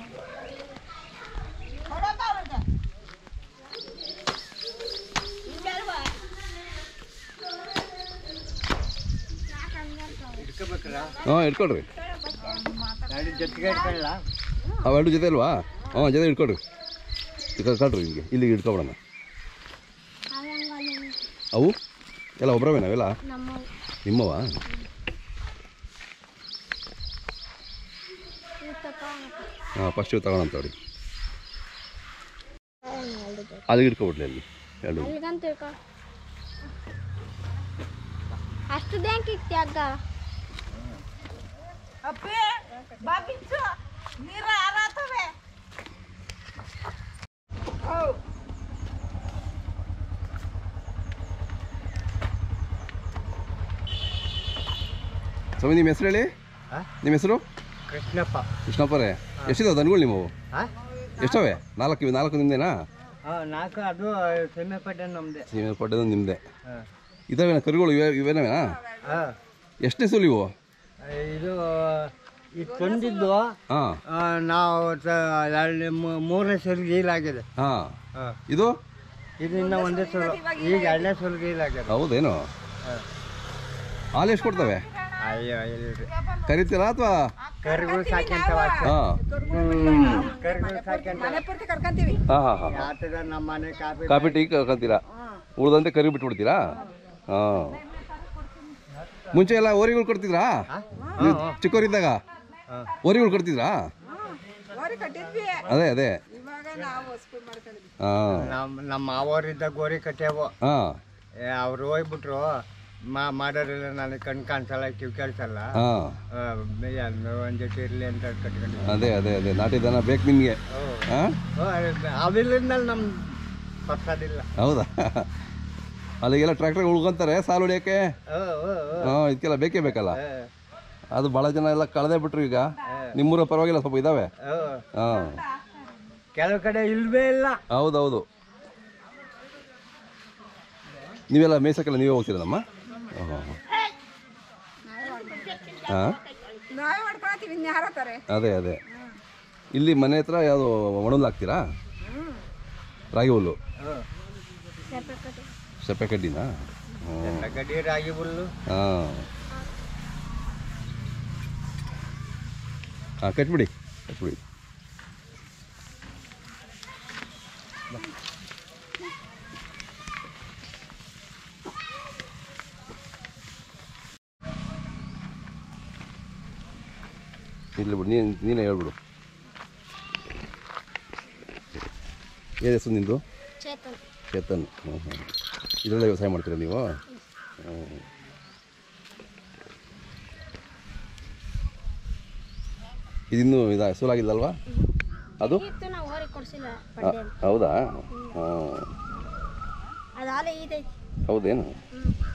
ಇಟ್ಕೋಬೇಕಲ್ಲ ಹಾಂ ಇಟ್ಕೊಳ್ರಿ ಗಾಡಿ ಜೊತೆಗೆ ಇಟ್ಕೊಳ್ಳ ಅವೆರಡು ಜೊತೆ ಅಲ್ವಾ ಹಾಂ ಜೊತೆ ಇಟ್ಕೊಳ್ರಿ ಇಟ್ಕೊ- ಕಳ್ರಿ ಇಲ್ಲಿಗೆ ಇಲ್ಲಿಗೆ ಇಟ್ಕೊಬಿಡೋಣ ಅವು ಎಲ್ಲ ಒಬ್ಬರವೇ ನಾವೆಲ್ಲ ನಮ್ಮ ನಿಮ್ಮವ ಹಾಂ ಫಸ್ಟ್ ಇವು ತಗೋಣ ತಗೊಳ್ಳಿ ಅಲ್ಲಿಗೆ ಇಟ್ಕೊಬಿಡ್ಲಿ ಅಲ್ಲಿ ಎರಡು ಅಲ್ಲಿಗಂತ ತಿಳ್ಕೊ ಅಷ್ಟು ಬ್ಯಾಂಕ್ ಇಕ್ತಿ ಅಗ್ಗ ಅಪ್ಪಿ ಬಾ ಬಿಚ್ಚು ನೀರ ಆರಾತವೆ ಸ್ವಾಮಿ ನಿಮ್ಮ ಹೆಸರು ಹೇಳಿ ಹಾ? ನಿಮ್ಮ ಹೆಸರು ಕೃಷ್ಣಪ್ಪ ಕೃಷ್ಣಪ್ಪರೇ ಎಷ್ಟಿದಾವೆ ದನಗಳು ನಿಮ್ಮವು ಹಾಂ ಎಷ್ಟವೆ ನಾಲ್ಕು ಇವು ನಾಲ್ಕು ನಿಮ್ಮದೇನಾ ಹಾಂ ನಾಲ್ಕು ಅದು ಸೀಮೆಪಟ್ಟೆ ನಮ್ಮದೇ ಸೀಮೆ ಪಡ್ಡದು ನಿಮ್ಮದೇ ಹಾಂ ಇದಾವೇನ ಕರುಗಳು ಇವೆ ಇವೇನವೇನಾ ಹಾಂ ಎಷ್ಟನೇ ಸೂಲು ಇವು ಇದು ಇದು ತಂದಿದ್ದು ಹಾಂ ಆ, ನಾವು ತ- ಎರಡು ಮೂ- ಮೂರನೇ ಸಲ ಗೀಲಾಗಿದೆ ಹಾಂ ಹಾಂ ಇದು ಇದು ಇನ್ನು ಒಂದೇ ಸಲ ಈಗ ಎರಡನೇ ಸಲ ಗೀಲಾಗಿದೆ ಹೌದೇನು ಹಾಂ ಹಾಲು ಎಷ್ಟು ಕೊಡ್ತವೆ ಅಯ್ಯೋ ಇಲ್ರಿ ಕರಿತೀರಾ ಅಥವಾ ಕರಿಗಳು ಸಾಕ್ಯಂತವ ಹಾಂ ಕರಿಗಳು ಸಾಕ್ಯಂತವ ಪೂರ್ತಿ ಕರ್ಕೊಂತೀವಿ ಹಾಂ ಹಾಂ ಹಾಂ ಆತದ ನಮ್ಮ ಮನೆ ಕಾಪಿ ಕಾಫಿ ಟೀ ಕರ್ಕೊಂತೀರಾ ಉಳ್ದಂತೆ ಕರಿ ಬಿಟ್ಬಿಡ್ತೀರಾ ಹಾಂ ಮುಂಚೆ ಎಲ್ಲ ಓರಿಗಳು ಕೊಡ್ತಿದ್ರಾ ನೀವು ಚಿಕ್ಕವರಿದ್ದಾಗ ಹಾಂ ಓರಿಗಳು ಕೊಡ್ತಿದ್ರಾ ಓರಿ ಕಟ್ಟಿದ್ವಿ ಅದೇ ಅದೇ ಇವಾಗ ನಾವು ಹೊಸ್ಕೂಲ್ ಮಾಡ್ಕೊಂಡಿದ್ವಿ ಹಾಂ ನಮ್ಮ ನಮ್ಮ ಮಾವರಿದ್ದ ಗೋರಿ ಕಟ್ಟ್ಯಾವು ಹಾಂ ಅವ್ರು ಹೋಗ್ಬಿಟ್ರು ಮಾ ಮಾಡೋರಿಲ್ಲ ನನಗೆ ಕಣ್ ಕಾಣಿಸಲ್ಲ ಕಿವಿ ಕೇಳಿಸಲ್ಲ ಹಾಂ ಒಂದು ಜೊತೆ ಇರಲಿ ಅಂತ ಕಟ್ಕೊಂಡಿದ್ದೆ ಅದೇ ಅದೇ ಅದೇ ನಾಟಿ ದನ ಬೇಕು ನಿಮಗೆ ಹಾಂ ಅವಿಲ್ಲಿಂದ ನಮ್ಮ ಪರ್ಸೋದಿಲ್ಲ ಹೌದಾ ಅಲ್ಲಿಗೆಲ್ಲ ಟ್ರ್ಯಾಕ್ಟರ್ ಉಳ್ಕೊಂತಾರೆ ಸಾಲು ಹೊಡಿಯೋಕ್ಕೆ ಓ ಓ ಓ ಹಾಂ ಇದಕ್ಕೆಲ್ಲ ಬೇಕೇ ಬೇಕಲ್ಲ ಏ, ಅದು ಭಾಳ ಜನ ಎಲ್ಲ ಕಳೆದೇ ಬಿಟ್ರು ಈಗ ನಿಮ್ಮೂರ ಪರವಾಗಿಲ್ಲ ಸ್ವಲ್ಪ ಇದ್ದಾವೆ ಓ ಹಾಂ ಕೆಲವು ಕಡೆ ಇಲ್ವೇ ಇಲ್ಲ ಹೌದೌದು ನೀವೆಲ್ಲ ಮೇಯ್ಸಕ್ಕೆಲ್ಲ ನೀವೇ ಹೋಗ್ತೀರಮ್ಮ ಹಾಂ ಹಾಂ ನಾವೇ ಮಾಡ್ಕೊಳತ್ತೀವಿ ಇನ್ನು ಯಾರ ತಾರೆ ಅದೇ ಅದೇ ಇಲ್ಲಿ ಮನೆ ಹತ್ರ ಯಾವುದು ಒಣಹುಲ್ಲು ಹಾಕ್ತೀರಾ ರಾಗಿ ಹುಲ್ಲು ಓ, ಸೆಪ್ಪೆ ಕಡ್ಡಿನಾ ಹ್ಞೂ ಎಲ್ಲ ಗಡಿ ರಾಗಿ ಹುಲ್ಲು ಹಾಂ ಹಾಂ ಕಟ್ಬಿಡಿ ಕಟ್ಬಿಡಿ ಇಲ್ಲಿ ಬಿಡು ನೀನು ನೀನೇ ಹೇಳ್ಬಿಡು ಏನು ಹೆಸರು ನಿಂದು ಚೇತನ್ ಚೇತನ್ ಹ್ಞೂ ಹ್ಞೂ ಇದರಲ್ಲೇ ವ್ಯವಸಾಯ ಮಾಡ್ತೀರಾ ನೀವು ಹ್ಞೂ ಇದಿನ್ನೂ ಇದಾ ಸೋಲಾಗಿಲ್ಲಲ್ವಾ ಅದು ಇತ್ತು ನಾವು ಹೊರಗೆ ಕೊಡ್ಸಿಲ್ಲ ಆ, ಪಡ್ಡೆ ಹೌದಾ ಹಾಂ ಅದು ಹಾಲೆ ಈದೈತಿ ಹೌದೇನು ಹ್ಞೂ